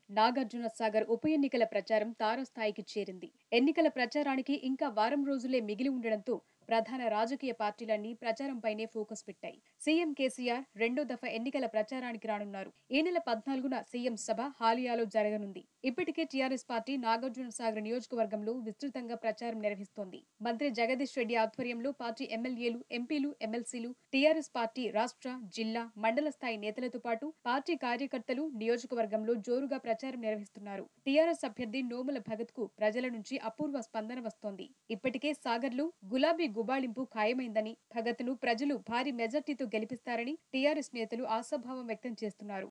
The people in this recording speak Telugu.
నాగార్జున సాగర్ ఉప ఎన్నికల ప్రచారం తారస్థాయికి చేరింది ఎన్నికల ప్రచారానికి ఇంకా వారం రోజులే మిగిలి ఉండడంతో ప్రధాన రాజకీయ పార్టీలన్నీ ప్రచారంపైనే ఫోకస్ పెట్టాయి సీఎం కేసీఆర్ రెండో దఫా ఎన్నికల ప్రచారానికి రానున్నారు ఈ నెల పద్నాలుగున సీఎం సభ హాలియాలో జరగనుంది ఇప్పటికే టీఆర్ఎస్ పార్టీ నాగార్జున సాగర్ నియోజకవర్గంలో విస్తృతంగా ప్రచారం నిర్వహిస్తోంది మంత్రి జగదీష్ రెడ్డి ఆధ్వర్యంలో పార్టీ ఎమ్మెల్యేలు ఎంపీలు ఎమ్మెల్సీలు టీఆర్ఎస్ పార్టీ రాష్ట్ర జిల్లా మండల స్థాయి నేతలతో పాటు పార్టీ కార్యకర్తలు నియోజకవర్గంలో జోరుగా ప్రచారం నిర్వహిస్తున్నారు టీఆర్ఎస్ అభ్యర్థి నోముల భగత్ కు ప్రజల నుంచి అపూర్వ స్పందన వస్తోంది ఇప్పటికే సాగర్లో గులాబీ గుబాళింపు ఖాయమైందని భగత్ ను ప్రజలు భారీ మెజార్టీతో గెలిపిస్తారని టీఆర్ఎస్ నేతలు ఆశాభావం వ్యక్తం చేస్తున్నారు